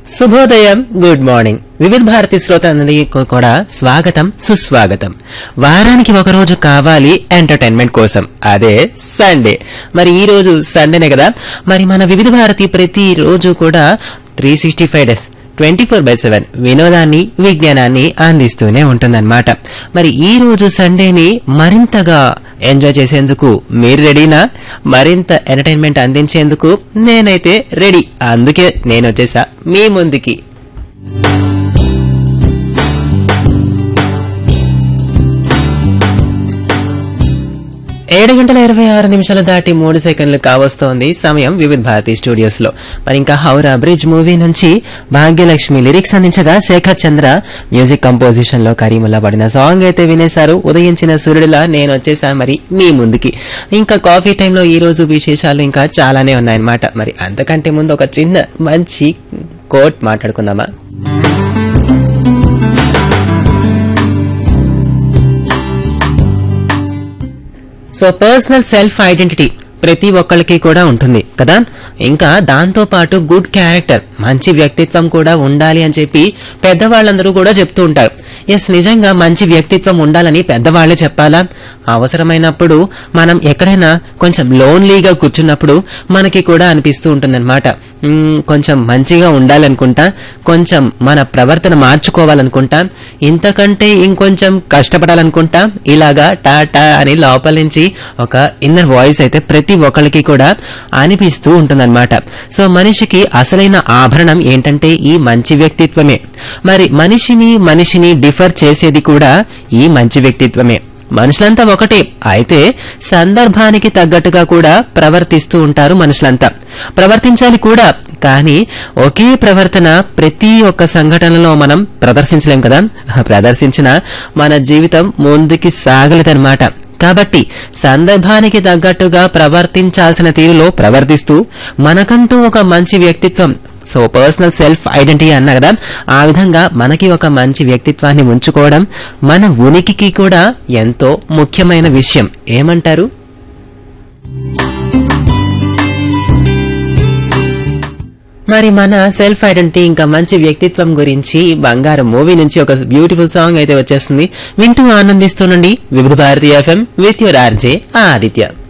శుభోదయం good morning వివిధ భారతి శ్రోతలందరికీ కూడా స్వాగతం సుస్వాగతం వారానికి ఒక రోజు కావాలి ఎంటర్టైన్మెంట్ కోసం అదే సండే మరి ఈ రోజు సండేనే కదా మరి మన వివిధ భారతి ప్రతి రోజు కూడా three sixty five days twenty four by seven వినోదాన్ని విజ్ఞానాన్ని అందిస్తూనే ఉంటుందన్నమాట మరి ఈ రోజు సండేని మరింతగా ఎంజాయ్ చేసేందుకు మీరు రెడీనా మరింత ఎంటర్టైన్మెంట్ అందించేందుకు నేనైతే రెడీ అందుకే నేను వచ్చేసా మీ ముందుకి ఏడు గంటల ఇరవై ఆరు నిమిషాలు దాటి మూడు సెకండ్లు కావస్తోంది సమయం వివిధ భారతి స్టూడియోస్ లో మరి ఇంకా హౌరా బ్రిడ్జ్ మూవీ నుంచి భాగ్యలక్ష్మి లిరిక్స్ అందించగా శేఖర్ చంద్ర మ్యూజిక్ కంపోజిషన్ లో కరీముల్లా పడిన సాంగ్ అయితే వినేశారు ఉదయించిన సూర్యుడిలా నేను వచ్చేసా మరి మీ ముందుకి ఇంకా కాఫీ టైంలో ఈ రోజు విశేషాలు ఇంకా చాలానే ఉన్నాయన్నమాట మరి అంతకంటే ముందు ఒక చిన్న మంచి కోట్ మాట్లాడుకుందామా సో పర్సనల్ సెల్ఫ్ ఐడెంటిటీ ప్రతి ఒక్కళ్ళకి కూడా ఉంటుంది కదా ఇంకా దాంతో పాటు గుడ్ క్యారెక్టర్ మంచి వ్యక్తిత్వం కూడా ఉండాలి అని చెప్పి పెద్దవాళ్ళందరూ కూడా చెప్తూ ఉంటారు ఎస్ నిజంగా మంచి వ్యక్తిత్వం ఉండాలని పెద్దవాళ్ళే చెప్పాలా అవసరమైనప్పుడు మనం ఎక్కడైనా కొంచెం లోన్లీగా కూర్చున్నప్పుడు మనకి కూడా అనిపిస్తూ ఉంటుందన్నమాట మ్మ్, కొంచెం మంచిగా ఉండాలనుకుంటా కొంచెం మన ప్రవర్తన మార్చుకోవాలనుకుంటా ఇంతకంటే ఇంకొంచెం కష్టపడాలనుకుంటా ఇలాగా టాటా అని లోపల నుంచి ఒక ఇన్నర్ వాయిస్ అయితే ప్రతి ఒక్కరికి కూడా అనిపిస్తూ ఉంటుందన్నమాట సో మనిషికి అసలైన ఆభరణం ఏంటంటే ఈ మంచి వ్యక్తిత్వమే మరి మనిషిని మనిషిని డిఫర్ చేసేది కూడా ఈ మంచి వ్యక్తిత్వమే మనుషులంతా ఒకటే అయితే సందర్భానికి తగ్గట్టుగా కూడా ప్రవర్తిస్తూ ఉంటారు మనుషులంతా ప్రవర్తించాలి కూడా కానీ ఒకే ప్రవర్తన ప్రతి ఒక్క సంఘటనలో మనం ప్రదర్శించలేం కదా ప్రదర్శించిన మన జీవితం ముందుకి సాగలేదన్నమాట కాబట్టి సందర్భానికి తగ్గట్టుగా ప్రవర్తించాల్సిన తీరులో ప్రవర్తిస్తూ మనకంటూ ఒక మంచి వ్యక్తిత్వం సో పర్సనల్ సెల్ఫ్ ఐడెంటిటీ అన్నా కదా ఆ విధంగా మనకి ఒక మంచి వ్యక్తిత్వాన్ని ఉంచుకోవడం మన ఉనికికి కూడా ఎంతో ముఖ్యమైన విషయం ఏమంటారు మరి మన సెల్ఫ్ ఐడెంటిటీ ఇంకా మంచి వ్యక్తిత్వం గురించి బంగారం మూవీ నుంచి ఒక బ్యూటిఫుల్ సాంగ్ అయితే వచ్చేస్తుంది వింటూ ఆనందిస్తుండండి Vividh Bharati FM with your RJ Aditya